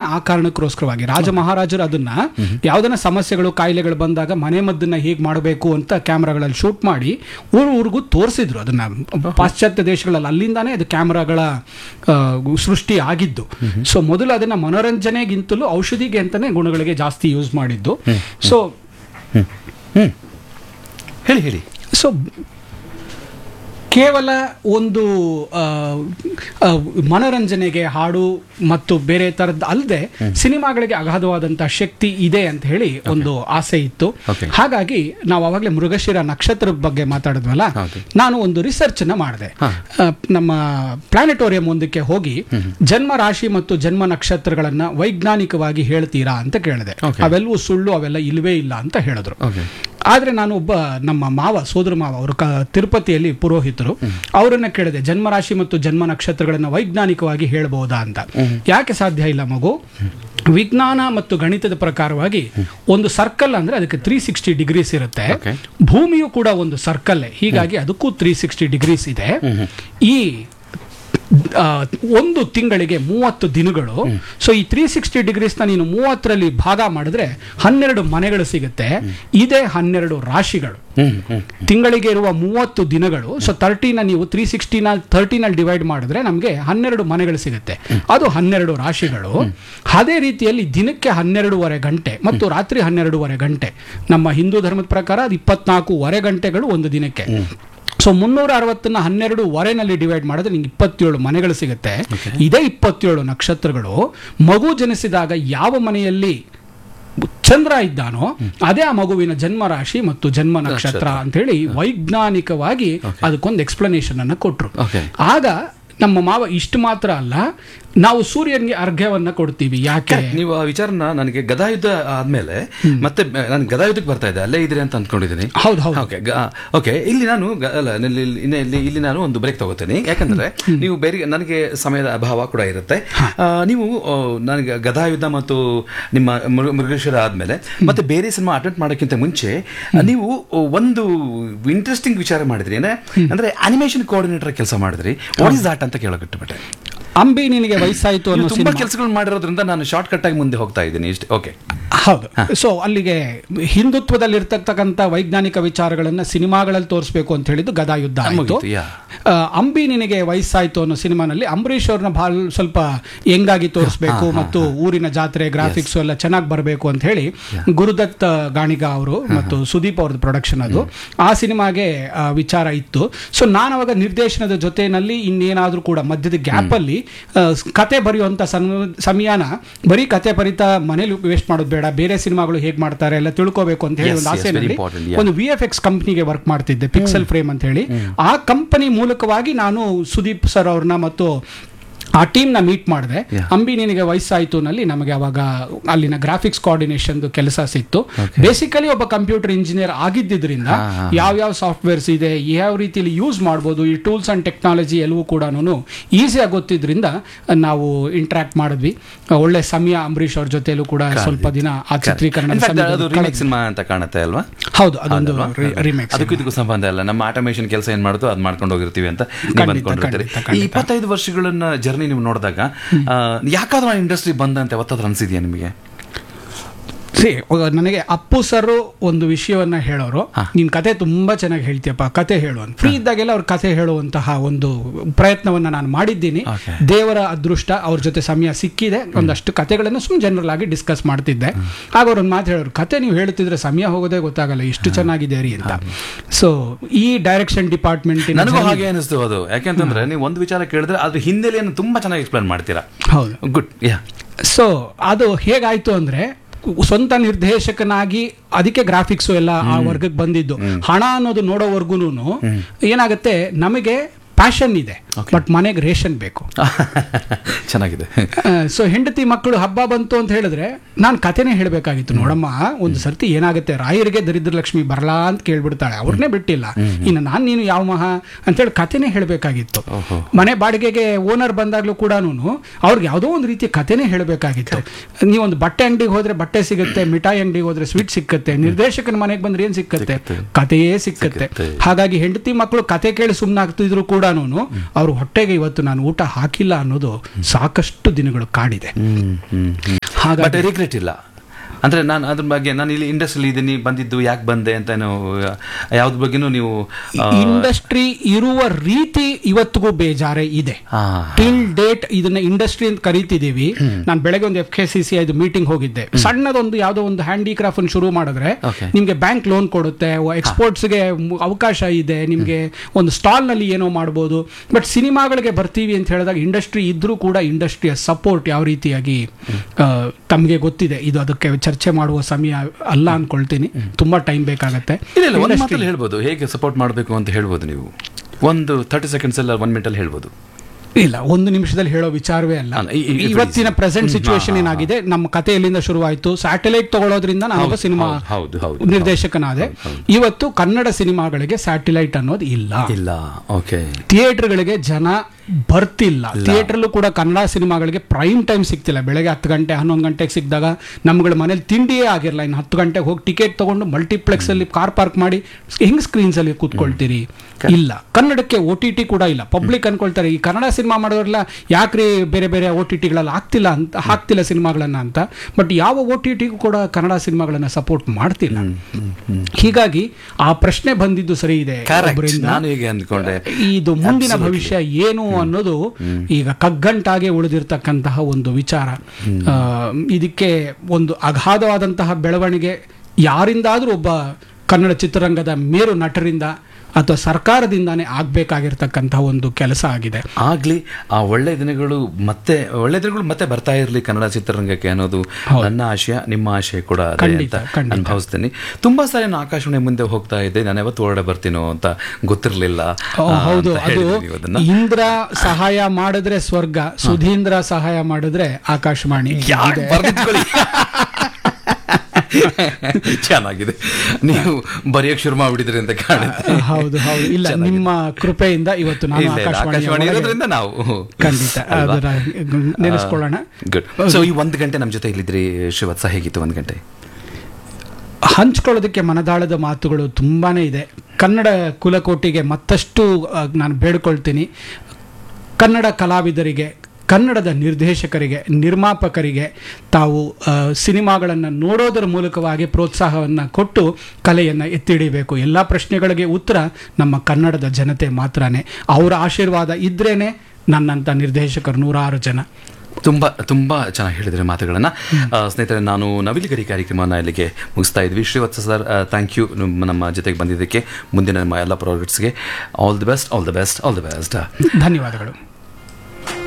ಆ ಕಾರಣಕ್ಕೋಸ್ಕರವಾಗಿ ರಾಜ ಮಹಾರಾಜರು ಅದನ್ನ ಯಾವ್ದನ್ನ ಸಮಸ್ಯೆಗಳು ಕಾಯಿಲೆಗಳು ಬಂದಾಗ ಮನೆ ಮದ್ದನ್ನ ಹೇಗೆ ಮಾಡಬೇಕು ಅಂತ ಕ್ಯಾಮ್ರಾಗಳಲ್ಲಿ ಶೂಟ್ ಮಾಡಿ ಊರು ಊರಿಗೂ ತೋರಿಸಿದ್ರು ಅದನ್ನ ಪಾಶ್ಚಾತ್ಯ ದೇಶಗಳಲ್ಲಿ ಅಲ್ಲಿಂದಾನೇ ಅದು ಕ್ಯಾಮ್ರಾಗಳ ಆ, ಸೃಷ್ಟಿ ಆಗಿದ್ದು ಸೊ ಮೊದಲು ಅದನ್ನ ಮನೋರಂಜನೆಗಿಂತಲೂ ಔಷಧಿಗೆ ಅಂತಾನೆ ಗುಣಗಳಿಗೆ ಜಾಸ್ತಿ ಯೂಸ್ ಮಾಡಿದ್ದು ಸೊ ಹ್ಮ್ ಹೇಳಿ ಹೇಳಿ ಸೊ ಕೇವಲ ಒಂದು ಆ, ಆ, ಮನೋರಂಜನೆಗೆ ಹಾಡು ಮತ್ತು ಬೇರೆ ಥರದ್ದು ಅಲ್ಲದೆ ಸಿನಿಮಾಗಳಿಗೆ ಅಗಾಧವಾದಂತಹ ಶಕ್ತಿ ಇದೆ ಅಂತ ಹೇಳಿ ಒಂದು ಆಸೆ ಇತ್ತು Okay. ಹಾಗಾಗಿ ನಾವು ಅವಾಗಲೇ ಮೃಗಶಿರ ನಕ್ಷತ್ರದ ಬಗ್ಗೆ ಮಾತಾಡಿದ್ವಲ್ಲ ಹೌದು. ನಾನು ಒಂದು ರಿಸರ್ಚ್ ನ ಮಾಡಿದೆ ಹಾ. ನಮ್ಮ ಪ್ಲಾನೆಟೋರಿಯಂ ಒಂದಕ್ಕೆ ಹೋಗಿ ಜನ್ಮ ರಾಶಿ ಮತ್ತು ಜನ್ಮ ನಕ್ಷತ್ರಗಳನ್ನ ವೈಜ್ಞಾನಿಕವಾಗಿ ಹೇಳ್ತೀರಾ ಅಂತ ಕೇಳಿದೆ Okay. ಅವೆಲ್ಲವೂ ಸುಳ್ಳು ಅವೆಲ್ಲ ಇಲ್ವೇ ಇಲ್ಲ ಅಂತ ಹೇಳಿದ್ರು ಓಕೆ ಆದ್ರೆ ನಾನು ಒಬ್ಬ ನಮ್ಮ ಮಾವ ಸೋದರ ಮಾವ ಅವರು ಕ ತಿರುಪತಿಯಲ್ಲಿ ಪುರೋಹಿತರು ಅವರನ್ನ ಕೇಳಿದೆ ಜನ್ಮರಾಶಿ ಮತ್ತು ಜನ್ಮ ನಕ್ಷತ್ರಗಳನ್ನ ವೈಜ್ಞಾನಿಕವಾಗಿ ಹೇಳ್ಬಹುದಾ ಅಂತ ಯಾಕೆ ಸಾಧ್ಯ ಇಲ್ಲ ಮಗು ವಿಜ್ಞಾನ ಮತ್ತು ಗಣಿತದ ಪ್ರಕಾರವಾಗಿ ಒಂದು ಸರ್ಕಲ್ ಅಂದ್ರೆ ಅದಕ್ಕೆ ತ್ರೀ ಸಿಕ್ಸ್ಟಿ ಡಿಗ್ರೀಸ್ ಇರುತ್ತೆ Okay. ಭೂಮಿಯು ಕೂಡ ಒಂದು ಸರ್ಕಲ್ಲೇ ಹೀಗಾಗಿ ಅದಕ್ಕೂ ತ್ರೀ ಸಿಕ್ಸ್ಟಿ ಡಿಗ್ರೀಸ್ ಇದೆ ಈ ಆ, ಒಂದು ತಿಂಗಳಿಗೆ ಮೂವತ್ತು ದಿನಗಳು ಸೊ ಈ ತ್ರೀ ಸಿಕ್ಸ್ಟಿ ಡಿಗ್ರೀಸ್ನ ನೀನು ಮೂವತ್ತರಲ್ಲಿ ಭಾಗ ಮಾಡಿದ್ರೆ ಹನ್ನೆರಡು ಮನೆಗಳು ಸಿಗುತ್ತೆ ಇದೇ ಹನ್ನೆರಡು ರಾಶಿಗಳು ಹ್ಮ್ ಹ್ಮ್ ತಿಂಗಳಿಗೆ ಇರುವ ಮೂವತ್ತು ದಿನಗಳು ಸೊ ತರ್ಟಿನ ನೀವು ತ್ರೀ ಸಿಕ್ಸ್ಟಿನ ತರ್ಟಿನಲ್ಲಿ ಡಿವೈಡ್ ಮಾಡಿದ್ರೆ ನಮಗೆ ಹನ್ನೆರಡು ಮನೆಗಳು ಸಿಗುತ್ತೆ ಅದು ಹನ್ನೆರಡು ರಾಶಿಗಳು ಅದೇ ರೀತಿಯಲ್ಲಿ ದಿನಕ್ಕೆ ಹನ್ನೆರಡೂವರೆ ಗಂಟೆ ಮತ್ತು ರಾತ್ರಿ ಹನ್ನೆರಡೂವರೆ ಗಂಟೆ ನಮ್ಮ ಹಿಂದೂ ಧರ್ಮದ ಪ್ರಕಾರ ಅದು ಇಪ್ಪತ್ನಾಲ್ಕೂವರೆ ಗಂಟೆಗಳು ಒಂದು ದಿನಕ್ಕೆ ಸೊ ಮುನ್ನೂರ ಅರವತ್ತನ್ನ ಹನ್ನೆರಡು ವರೆನಲ್ಲಿ ಡಿವೈಡ್ ಮಾಡಿದ್ರೆ ನಿಂಗೆ ಇಪ್ಪತ್ತೇಳು ಮನೆಗಳು ಸಿಗುತ್ತೆ ಇದೇ ಇಪ್ಪತ್ತೇಳು ನಕ್ಷತ್ರಗಳು ಮಗು ಜನಿಸಿದಾಗ ಯಾವ ಮನೆಯಲ್ಲಿ ಚಂದ್ರ ಇದ್ದಾನೋ ಅದೇ ಆ ಮಗುವಿನ ಜನ್ಮ ರಾಶಿ ಮತ್ತು ಜನ್ಮ ನಕ್ಷತ್ರ ಅಂತ ಹೇಳಿ ವೈಜ್ಞಾನಿಕವಾಗಿ ಅದಕ್ಕೊಂದು ಎಕ್ಸ್ಪ್ಲನೇಷನ್ ಅನ್ನ ಕೊಟ್ರು Okay. ಆಗ ನಮ್ಮ ಮಾವ ಇಷ್ಟು ಮಾತ್ರ ಅಲ್ಲ ನಾವು ಸೂರ್ಯನ್ಗೆ ಅರ್ಘ್ಯವನ್ನ ಕೊಡ್ತೀವಿ ಯಾಕೆ ನೀವು ಆ ವಿಚಾರನ ನನಗೆ ಗದಾಯುದ್ಧ ಆದ್ಮೇಲೆ ಮತ್ತೆ ನಾನು ಗದಾಯುದ್ಧಕ್ಕೆ ಬರ್ತಾ ಇದ್ದೆ ಅಲ್ಲೇ ಇದ್ರಿ ಅಂತ ಅಂದ್ಕೊಂಡಿದ್ದೀನಿ ಹೌದು ಹೌದು ಓಕೆ ಓಕೆ ಇಲ್ಲಿ ನಾನು ಗ- ಅಲ್ಲ ಇಲ್ಲಿ ಇಲ್ಲಿ- ಇಲ್ಲಿ ಇಲ್ಲಿ ನಾನು ಒಂದು ಬ್ರೇಕ್ ತಗೋತೇನೆ ಯಾಕಂದ್ರೆ ನೀವು ಬೇರೆ ನನಗೆ ಸಮಯದ ಅಭಾವ ಕೂಡ ಇರುತ್ತೆ ಆ, ನೀವು ಆ, ನನಗೆ ಗದಾಯುದ್ಧ ಮತ್ತು ನಿಮ್ಮ ಮೃಗ- ಮೃಗೇಶ್ವರ ಆದ್ಮೇಲೆ ಮತ್ತೆ ಬೇರೆ ಸಿನಿಮಾ ಅಟೆಂಡ್ ಮಾಡೋಕ್ಕಿಂತ ಮುಂಚೆ ನೀವು ಒಂದು ಇಂಟ್ರೆಸ್ಟಿಂಗ್ ವಿಚಾರ ಮಾಡಿದ್ರಿ ಏನೇ ಅಂದ್ರೆ ಅನಿಮೇಷನ್ ಕೋಆರ್ಡಿನೇಟರ್ ಕೆಲಸ ಮಾಡಿದ್ರಿ ವಾಟ್ ಇಸ್ ದಾಟ್ ಅಂತ ಕೇಳೋಕಿಟ್ಟುಬಿಟ್ಟೆ ಅಂಬಿ ನಿನಗೆ ವಯಸ್ಸಾಯ್ತು ಅನ್ನೋ ನೀವು ತುಂಬಾ ಸಿನಿಮಾ ಕೆಲಸಗಳು ಮಾಡಿರೋದ್ರಿಂದ ನಾನು ಶಾರ್ಟ್ ಕಟ್ ಆಗಿ ಮುಂದೆ ಹೋಗ್ತಾ ಇದ್ದೀನಿ ಇಷ್ಟೇ ಓಕೆ ಹೌದು ಸೊ ಅಲ್ಲಿಗೆ ಹಿಂದುತ್ವದಲ್ಲಿ ಇರ್ತಕ್ಕಂಥ ವೈಜ್ಞಾನಿಕ ವಿಚಾರಗಳನ್ನ ಸಿನಿಮಾಗಳಲ್ಲಿ ತೋರಿಸ್ಬೇಕು ಅಂತ ಹೇಳಿದ್ದು ಗದಾಯುದ್ಧ ಆಯಿತು ಮುಗೀತು, ಯಾ. ಅಂಬಿ ನಿನಗೆ ವಯಸ್ಸಾಯ್ತು ಅನ್ನೋ ಸಿನಿಮಾನಲ್ಲಿ ಅಂಬರೀಷ್ ಅವ್ರನ್ನ ಬಹಳ ಸ್ವಲ್ಪ ಹೆಂಗಾಗಿ ತೋರಿಸ್ಬೇಕು ಮತ್ತು ಊರಿನ ಜಾತ್ರೆ ಗ್ರಾಫಿಕ್ಸ್ ಎಲ್ಲ ಚೆನ್ನಾಗಿ ಬರಬೇಕು ಅಂತ ಹೇಳಿ ಗುರುದತ್ ಗಾಣಿಗ ಅವರು ಮತ್ತು ಸುದೀಪ್ ಅವ್ರದ್ದು ಪ್ರೊಡಕ್ಷನ್ ಅದು ಆ ಸಿನಿಮಾಗೆ ಆ, ವಿಚಾರ ಇತ್ತು ಸೊ ನಾನು ಅವಾಗ ನಿರ್ದೇಶನದ ಜೊತೆನಲ್ಲಿ ಇನ್ನೇನಾದ್ರೂ ಕೂಡ ಮಧ್ಯದ ಗ್ಯಾಪ್ ಅಲ್ಲಿ ಆ, ಕತೆ ಬರೆಯುವಂತ ಸನ್- ಸಮಯನ ಬರೀ ಕತೆ ಬರಿತಾ ಮನೇಲಿ ವೇಸ್ಟ್ ಮಾಡೋದು ಬೇಡ ಬೇರೆ ಸಿನಿಮಾಗಳು ಹೇಗೆ ಮಾಡ್ತಾರೆ ಎಲ್ಲ ತಿಳ್ಕೋಬೇಕು ಅಂತ ಹೇಳಿ Yes, ಒಂದು yes, very ಆಸೆನಲ್ಲಿ important, yeah. ಒಂದು ವಿ ಎಫ್ ಎಕ್ಸ್ ಕಂಪ್ನಿಗೆ ವರ್ಕ್ ಮಾಡ್ತಿದ್ದೆ ಪಿಕ್ಸೆಲ್ ಫ್ರೇಮ್ ಅಂತ ಹೇಳಿ ಆ ಕಂಪನಿ ಮೂಲಕವಾಗಿ ನಾನು ಸುದೀಪ್ ಸರ್ ಅವ್ರನ್ನ ಮತ್ತು ಆ ಟೀಮ್ ನ ಮೀಟ್ ಮಾಡಿದೆ Yeah. ಅಂಬಿ ನಿನಗೆ ವಯಸ್ಸಾಯ್ತು ನಲ್ಲಿ ನಮಗೆ ಅವಾಗ ಅಲ್ಲಿನ ಗ್ರಾಫಿಕ್ಸ್ ಕೋಆರ್ಡಿನೇಷನ್ ಕೆಲಸ ಸಿಕ್ತು ಬೇಸಿಕಲಿ ಒಬ್ಬ ಕಂಪ್ಯೂಟರ್ ಇಂಜಿನಿಯರ್ ಆಗಿದ್ದರಿಂದ ಹಾ, ಹಾ, ಯಾವ ಯಾವ ಸಾಫ್ಟ್ವೇರ್ಸ್ ಇದೆ ಯಾವ ರೀತಿಯಲ್ಲಿ ಯೂಸ್ ಮಾಡ್ಬೋದು ಈ ಟೂಲ್ಸ್ ಅಂಡ್ ಟೆಕ್ನಾಲಜಿ ಎಲ್ಲವೂ ಕೂಡ ಈಸಿಯಾಗಿ ಗೊತ್ತಿದ್ರಿಂದ ನಾವು ಇಂಟ್ರಾಕ್ಟ್ ಮಾಡಿದ್ವಿ ಒಳ್ಳೆ ಸಮಯ ಅಂಬರೀಷ್ ಅವ್ರ ಜೊತೆಲೂ ಕೂಡ ಸ್ವಲ್ಪ ದಿನ ಆ ಚಿತ್ರೀಕರಣ In fact, ಅದು ಸಮಯದಲ್ಲಿ ರಿಮೇಕ್ ಕಳೆದ್ವಿ. ಸಿನಿಮಾ ಅಂತ ಕಾಣುತ್ತೆ ಅಲ್ವಾ ಹೌದು ಅದೊಂದು ಹೌದಲ್ವಾ? ರಿಮೇಕ್ ಅದಕ್ಕೂ ಇದಕ್ಕೂ ಸಂಬಂಧ ಇಲ್ಲ ನಮ್ಮ ಆಟೋಮೇಷನ್ ಕೆಲಸ ಏನ್ ಮಾಡುತ್ತೋ ಅದು ಮಾಡ್ಕೊಂಡು ಹೋಗಿರ್ತೀವಿ ಅಂತ ನೀವು ಖಂಡಿತ, ಅಂದ್ಕೊಂಡಿರ್ತೀರಿ ಖಂಡಿತ, ಈ ಖಂಡಿತ. ಇಪ್ಪತ್ತೈದು ವರ್ಷಗಳನ್ನ ಜರ್ನಿ ನೀವು ನೋಡಿದಾಗ ಆ, ಯಾಕಾದ್ರೂ ಇಂಡಸ್ಟ್ರಿ ಬಂದಂತೆ ಯಾವತ್ತಾದ್ರೂ ಅನ್ಸಿದ್ಯಾ ನಿಮಗೆ ಸಿ ನನಗೆ ಅಪ್ಪು ಸರ್ ಒಂದು ವಿಷಯವನ್ನ ಹೇಳೋರು ನೀನ್ ಕತೆ ತುಂಬಾ ಚೆನ್ನಾಗಿ ಹೇಳ್ತೀಯಪ್ಪ ಕತೆ ಹೇಳು ಅಂತ ಫ್ರೀ ಇದ್ದಾಗೆಲ್ಲ ಅವ್ರ ಕತೆ ಹೇಳುವಂತಹ ಒಂದು ಪ್ರಯತ್ನವನ್ನ ನಾನು ಮಾಡಿದ್ದೀನಿ Okay. ದೇವರ ಅದೃಷ್ಟ ಅವ್ರ ಜೊತೆ ಸಮಯ ಸಿಕ್ಕಿದೆ ಒಂದಷ್ಟು ಕತೆಗಳನ್ನು ಸುಮ್ಮನೆ ಜನರಲ್ ಆಗಿ ಡಿಸ್ಕಸ್ ಮಾಡ್ತಿದ್ದೆ ಆಗ ಅವ್ರು ಒಂದು ಮಾತು ಹೇಳೋರು ಕತೆ ನೀವು ಹೇಳ್ತಿದ್ರೆ ಸಮಯ ಹೋಗೋದೇ ಗೊತ್ತಾಗಲ್ಲ ಎಷ್ಟು ಚೆನ್ನಾಗಿದೆ ರೀ ಅಂತ ಸೊ ಈ ಡೈರೆಕ್ಷನ್ ಡಿಪಾರ್ಟ್ಮೆಂಟ್ ನನಗೂ ಹಾಗೆ ಅನಿಸ್ತು ಅದು ಯಾಕೆಂತಂದ್ರೆ ನೀವು ಒಂದು ವಿಚಾರ ಕೇಳಿದ್ರೆ ಅದ್ರ ಹಿನ್ನೆಲೆಯನ್ನು ತುಂಬಾ ಚೆನ್ನಾಗಿ ಎಕ್ಸ್ಪ್ಲೇನ್ ಮಾಡ್ತೀರಾ ಹೌದು ಗುಡ್ ಯಾ ಸೊ ಅದು ಹೇಗಾಯ್ತು ಅಂದ್ರೆ ಸ್ವಂತ ನಿರ್ದೇಶಕನಾಗಿ ಅದಕ್ಕೆ ಗ್ರಾಫಿಕ್ಸ್ ಎಲ್ಲ ಆ ವರ್ಗಕ್ಕೆ ಬಂದಿದ್ದು ಹಣ ಅನ್ನೋದು ನೋಡೋವರ್ಗು ಏನಾಗುತ್ತೆ ನಮಗೆ ಪ್ಯಾಷನ್ ಇದೆ ಬಟ್ ಮನೆಗೆ ರೇಷನ್ ಬೇಕು ಚೆನ್ನಾಗಿದೆ ಸೊ ಹೆಂಡತಿ ಮಕ್ಕಳು ಹಬ್ಬ ಬಂತು ಅಂತ ಹೇಳಿದ್ರೆ ನಾನು ಕತೆನೇ ಹೇಳಬೇಕಾಗಿತ್ತು ನೋಡಮ್ಮ ಒಂದು ಸರ್ತಿ ಏನಾಗುತ್ತೆ ರಾಯರಿಗೆ ದರಿದ್ರ ಲಕ್ಷ್ಮಿ ಬರಲಾ ಅಂತ ಕೇಳ್ಬಿಡ್ತಾಳೆ ಅವ್ರನ್ನೇ ಬಿಟ್ಟಿಲ್ಲ ಇನ್ನು ನಾನು ನೀನು ಯಾವ ಮಹಾ ಅಂತೇಳಿ ಕತೆನೇ ಹೇಳಬೇಕಾಗಿತ್ತು ಓಹೋ. ಮನೆ ಬಾಡಿಗೆಗೆ ಓನರ್ ಬಂದಾಗ್ಲೂ ಕೂಡ ಅವ್ರಿಗೆ ಯಾವುದೋ ಒಂದು ರೀತಿಯ ಕತೆನೇ ಹೇಳಬೇಕಾಗಿತ್ತು ನೀವೊಂದು ಬಟ್ಟೆ ಅಂಗಡಿಗೆ ಹೋದ್ರೆ ಬಟ್ಟೆ ಸಿಗುತ್ತೆ ಮಿಠಾಯಿ ಅಂಗಡಿಗೆ ಹೋದ್ರೆ ಸ್ವೀಟ್ ಸಿಕ್ಕತ್ತೆ ನಿರ್ದೇಶಕನ ಮನೆಗೆ ಬಂದ್ರೆ ಏನ್ ಸಿಕ್ಕತ್ತೆ ಸಿಕ್ಕತ್ತೆ. ಕತೆಯೇ ಸಿಕ್ಕತ್ತೆ ಸಿಕ್ಕತ್ತೆ. ಹಾಗಾಗಿ ಹೆಂಡತಿ ಮಕ್ಕಳು ಕತೆ ಕೇಳಿ ಸುಮ್ಮನಾಗ್ತಿದ್ರು ಕೂಡ ಅವ್ರ ಹೊಟ್ಟೆಗೆ ಇವತ್ತು ನಾನು ಊಟ ಹಾಕಿಲ್ಲ ಅನ್ನೋದು ಸಾಕಷ್ಟು ದಿನಗಳು ಕಾಡಿದೆ ಹ್ಮ್ ಹ್ಮ್ ಹ್ಮ್ ಹಾಗಾಗಿ- ಬಟ್ ರಿಗ್ರೆಟ್ ಇಲ್ಲ ಅಂದ್ರೆ ನಾನು ಅದ್ರ ಬಗ್ಗೆ ನಾನು ಇಲ್ಲಿ ಇಂಡಸ್ಟ್ರಿಯಲ್ಲಿ ಇದೀನಿ ಬಂದಿದ್ದು ಯಾಕೆ ಬಂದೆ ಅಂತ ಏನು ಯಾವ್ದ್ರ ಬಗ್ಗೆನೂ ನೀವು ಆ, ಇಂಡಸ್ಟ್ರಿ ಇರುವ ರೀತಿ ಇವತ್ತಿಗೂ ಬೇಜಾರೇ ಇದೆ ಆ, ಟಿಲ್ ಡೇಟ್ ಇದನ್ನ ಇಂಡಸ್ಟ್ರಿ ಅಂತ ಕರಿತಿದೀವಿ ನಾನು ಬೆಳಗ್ಗೆ ಒಂದು ಎಫ್ ಕೆ ಸಿ ಸಿ ಐದು ಮೀಟಿಂಗ್ ಹೋಗಿದ್ದೆ ಸಣ್ಣದೊಂದು ಯಾವುದೋ ಒಂದು ಹ್ಯಾಂಡಿಕ್ರಾಫ್ಟ್ ಶುರು ಮಾಡಿದ್ರೆ Okay. ನಿಮ್ಗೆ ಬ್ಯಾಂಕ್ ಲೋನ್ ಕೊಡುತ್ತೆ ಎಕ್ಸ್ಪೋರ್ಟ್ಸ್ಗೆ ಅವಕಾಶ ಇದೆ ನಿಮ್ಗೆ ಒಂದು ಸ್ಟಾಲ್ ನಲ್ಲಿ ಏನೋ ಮಾಡ್ಬೋದು ಬಟ್ ಸಿನಿಮಾಗಳಿಗೆ ಬರ್ತೀವಿ ಅಂತ ಹೇಳಿದಾಗ ಇಂಡಸ್ಟ್ರಿ ಇದ್ರೂ ಕೂಡ ಇಂಡಸ್ಟ್ರಿಯ ಸಪೋರ್ಟ್ ಯಾವ ರೀತಿಯಾಗಿ ಆ, ತಮ್ಗೆ ಗೊತ್ತಿದೆ ಇದು ಅದಕ್ಕೆ ಚರ್ಚೆ ಮಾಡುವ ಸಮಯ ಅಲ್ಲ ಅನ್ಕೊಳ್ತೀನಿ ತುಂಬಾ ಟೈಮ್ ಬೇಕಾಗತ್ತೆ ಇಲ್ಲ ಇಲ್ಲ ಒಂದು Industry- ಮಾತಲ್ಲಿ ಹೇಳ್ಬೋದು ಹೇಗೆ ಸಪೋರ್ಟ್ ಮಾಡಬೇಕು ಅಂತ ಹೇಳ್ಬೋದು ನೀವು ಒಂದು ತರ್ಟಿ ಸೆಕೆಂಡ್ಸ್ ಎಲ್ಲ ಒನ್ ಮಿನಿಟಲ್ಲಿ ಹೇಳ್ಬೋದು ಇಲ್ಲ ಒಂದು ನಿಮಿಷದಲ್ಲಿ ಹೇಳೋ ವಿಚಾರವೇ ಅಲ್ಲ ಅಲ್ಲ, ಈ- ಈ- ಇವತ್ತಿನ ಪ್ರೆಸೆಂಟ್ ಸಿಚುವೇಶನ್ ಏನಾಗಿದೆ ನಮ್ಮ ಕತೆ ಎಲ್ಲಿಂದ ಶುರುವಾಯಿತು ಸ್ಯಾಟಲೈಟ್ ತಗೊಳ್ಳೋದ್ರಿಂದ ನಾನು ಒಬ್ಬ ಸಿನಿಮಾ ಹೌದು ಹೌದು ನಿರ್ದೇಶಕನಾದೆ ಇವತ್ತು ಕನ್ನಡ ಸಿನಿಮಾಗಳಿಗೆ ಸ್ಯಾಟಲೈಟ್ ಅನ್ನೋದು ಇಲ್ಲ ಇಲ್ಲ ಓಕೆ ಥಿಯೇಟರ್ಗಳಿಗೆ ಜನ ಬರ್ತಿಲ್ಲ ಥಿಯೇಟರ್ಲು ಕೂಡ ಕನ್ನಡ ಸಿನಿಮಾಗಳಿಗೆ ಪ್ರೈಮ್ ಟೈಮ್ ಸಿಗ್ತಿಲ್ಲ ಬೆಳಗ್ಗೆ ಹತ್ತು ಗಂಟೆ ಹನ್ನೊಂದು ಗಂಟೆಗೆ ಸಿಕ್ಕಿದಾಗ ನಮ್ಗಳ ಮನೇಲಿ ತಿಂಡಿಯೇ ಆಗಿರಲ್ಲ ಇನ್ನು ಹತ್ತು ಗಂಟೆಗೆ ಹೋಗಿ ಟಿಕೆಟ್ ತಗೊಂಡು ಮಲ್ಟಿಪ್ಲೆಕ್ಸ್ ಅಲ್ಲಿ ಕಾರ್ ಪಾರ್ಕ್ ಮಾಡಿ ಹೆಂಗ್ ಸ್ಕ್ರೀನ್ಸ್ ಅಲ್ಲಿ ಕೂತ್ಕೊಳ್ತೀರಿ ಇಲ್ಲ ಕನ್ನಡಕ್ಕೆ ಒ ಟಿ ಟಿ ಕೂಡ ಇಲ್ಲ ಪಬ್ಲಿಕ್ ಅನ್ಕೊಳ್ತಾರೆ ಈ ಕನ್ನಡ ಸಿನಿಮಾ ಮಾಡೋರೆಲ್ಲ ಯಾಕ್ರಿ ಬೇರೆ ಬೇರೆ ಒ ಟಿ ಟಿಗಳಲ್ಲಿ ಆಗ್ತಿಲ್ಲ ಅಂತ ಹಾಕ್ತಿಲ್ಲ ಸಿನಿಮಾಗಳನ್ನ ಅಂತ ಬಟ್ ಯಾವ ಒ ಟಿ ಟಿಗೂ ಕೂಡ ಕನ್ನಡ ಸಿನಿಮಾಗಳನ್ನ ಸಪೋರ್ಟ್ ಮಾಡ್ತಿಲ್ಲ ಹೀಗಾಗಿ ಆ ಪ್ರಶ್ನೆ ಬಂದಿದ್ದು ಸರಿ ಇದೆ ಕರೆಕ್ಟ್ ಒಬ್ಬರಿಂದ ನಾನು ಹೇಗೆ ಅಂದ್ಕೊಂಡೆ ಇದು ಮುಂದಿನ ಭವಿಷ್ಯ ಏನು ಅನ್ನೋದು ಈಗ ಕಗ್ಗಂಟಾಗೆ ಉಳಿದಿರ್ತಕ್ಕಂತಹ ಒಂದು ವಿಚಾರ ಆ, ಇದಕ್ಕೆ ಒಂದು ಅಗಾಧವಾದಂತಹ ಬೆಳವಣಿಗೆ ಯಾರಿಂದಾದ್ರೂ ಒಬ್ಬ ಕನ್ನಡ ಚಿತ್ರರಂಗದ ಮೇರು ನಟರಿಂದ ಅಥವಾ ಸರ್ಕಾರದಿಂದಾನೇ ಆಗ್ಬೇಕಾಗಿರ್ತಕ್ಕಂತಹ ಒಂದು ಕೆಲಸ ಆಗಿದೆ ಆಗ್ಲಿ ಆ ಒಳ್ಳೆ ದಿನಗಳು ಮತ್ತೆ ಒಳ್ಳೆ ದಿನಗಳು ಮತ್ತೆ ಬರ್ತಾ ಇರಲಿ ಕನ್ನಡ ಚಿತ್ರರಂಗಕ್ಕೆ ಅನ್ನೋದು ನನ್ನ ಆಶಯ ನಿಮ್ಮ ಆಶಯ ಕೂಡ ಅದೇ ಖಂಡಿತ, ಅಂತ ಖಂಡಿತ. ನಾನು ಭಾವಿಸ್ತೀನಿ ತುಂಬಾ ಸಾರಿ ನಾನು ಆಕಾಶವಾಣಿ ಮುಂದೆ ಹೋಗ್ತಾ ಇದ್ದೆ ನಾನು ಯಾವತ್ತು ಹೊರಗಡೆ ಬರ್ತೀನೋ ಅಂತ ಗೊತ್ತಿರಲಿಲ್ಲ ಓ, ಹೌದು ಅದು ಇಂದ್ರ ಸಹಾಯ ಮಾಡಿದ್ರೆ ಸ್ವರ್ಗ ಸುಧೀಂದ್ರ ಸಹಾಯ ಮಾಡಿದ್ರೆ ಆಕಾಶವಾಣಿ ಇದೆ. ಚೆನ್ನಾಗಿದೆ ನೀವು ಬರೆಯಕ್ ಶುರು ಮಾಡ್ಬಿಟ್ಟಿದ್ರಿ ಅಂತ ಕಾಣುತ್ತೆ ಹೌದು ಹೌದು ಇಲ್ಲ ನಿಮ್ಮ ಕೃಪೆಯಿಂದ ಇವತ್ತು ನಾನು ಇಲ್ಲ, ಇಲ್ಲ, ಆಕಾಶವಾಣಿಯ ಆಕಾಶವಾಣಿ ಒಳಗೆ- ಇರೋದ್ರಿಂದ ನಾವು ಖಂಡಿತ ಅಲ್ವಾ? ಅದರ ನೆನೆಸ್ಕೊಳ್ಳೋಣ ಗುಡ್ ಸೊ ಈ ಒಂದು ಗಂಟೆ ನಮ್ಮ ಜೊತೆ ಇಲ್ಲಿದ್ರಿ ಶ್ರೀವತ್ಸ ಹೇಗಿತ್ತು ಒಂದು ಗಂಟೆ ಹಂಚ್ಕೊಳ್ಳೋದಕ್ಕೆ ಮನದಾಳದ ಮಾತುಗಳು ತುಂಬಾನೇ ಇದೆ ಕನ್ನಡ ಕುಲಕೋಟಿಗೆ ಮತ್ತಷ್ಟು ಆ, ನಾನು ಬೇಡ್ಕೊಳ್ತೀನಿ ಕನ್ನಡ ಕಲಾವಿದರಿಗೆ ಕನ್ನಡದ ನಿರ್ದೇಶಕರಿಗೆ ನಿರ್ಮಾಪಕರಿಗೆ ತಾವು ಸಿನಿಮಾಗಳನ್ನು ನೋಡೋದರ ಮೂಲಕವಾಗಿ ಪ್ರೋತ್ಸಾಹವನ್ನು ಕೊಟ್ಟು ಕಲೆಯನ್ನು ಎತ್ತಿಡಿಬೇಕು ಎಲ್ಲ ಪ್ರಶ್ನೆಗಳಿಗೆ ಉತ್ತರ ನಮ್ಮ ಕನ್ನಡದ ಜನತೆ ಮಾತ್ರನೇ ಅವರ ಆಶೀರ್ವಾದ ಇದ್ರೇನೆ ನನ್ನಂಥ ನಿರ್ದೇಶಕರು ನೂರಾರು ಜನ ತುಂಬ ತುಂಬ ಚೆನ್ನಾಗಿ ಹೇಳಿದ್ರೆ ಮಾತುಗಳನ್ನು ಸ್ನೇಹಿತರೆ ನಾನು ನವಿಲುಗರಿ ಕಾರ್ಯಕ್ರಮನ ಇಲ್ಲಿಗೆ ಮುಗಿಸ್ತಾ ಇದ್ವಿ ಶ್ರೀವತ್ಸ ಸರ್ ಥ್ಯಾಂಕ್ ಯು ನಮ್ಮ ಜೊತೆಗೆ ಬಂದಿದ್ದಕ್ಕೆ ಮುಂದಿನ ನಮ್ಮ ಎಲ್ಲ ಪ್ರಾಜೆಕ್ಟ್ಸ್ಗೆ all the best all the best all the best ಧನ್ಯವಾದಗಳು